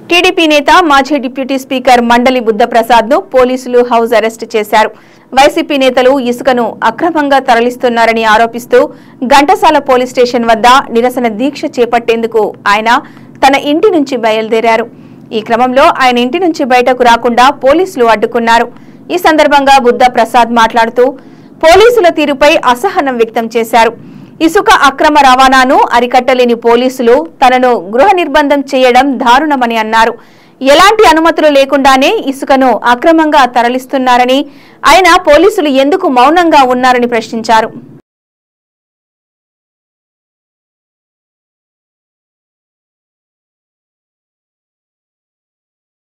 TDP నేత మాజీ deputy speaker మండలి బుద్ధప్రసాద్ ను పోలీసులు హౌస్ అరెస్ట్ చేశారు వైసీపీ నేతలు ఇసుకను అక్రమంగా తరలిస్తున్నారని ఆరోపిస్తూ ఘంటసాల పోలీస్ స్టేషన్ వద్ద నిరసన దీక్ష చేపట్టేందుకు ఆయన తన ఇంటి నుంచి బయలుదేరారు ఈ క్రమంలో ఆయన ఇంటి నుంచి బయటకు రాకుండా పోలీసులు అడ్డుకున్నారు ఈ సందర్భంగా బుద్ధ ప్రసాద్ మాట్లాడుతూ పోలీసుల తీరుపై అసహనం వ్యక్తం చేశారు ఇసుక అక్రమ రవాణాను అరికట్టలేని పోలీసులు తనను గృహ నిర్బంధం చేయడం దారుణమని అన్నారు ఎలాంటి అనుమతులు లేకుండానే ఇసుకను అక్రమంగా తరలిస్తున్నారని ఆయన పోలీసులు ఎందుకు మౌనంగా ఉన్నారని ప్రశ్నించారు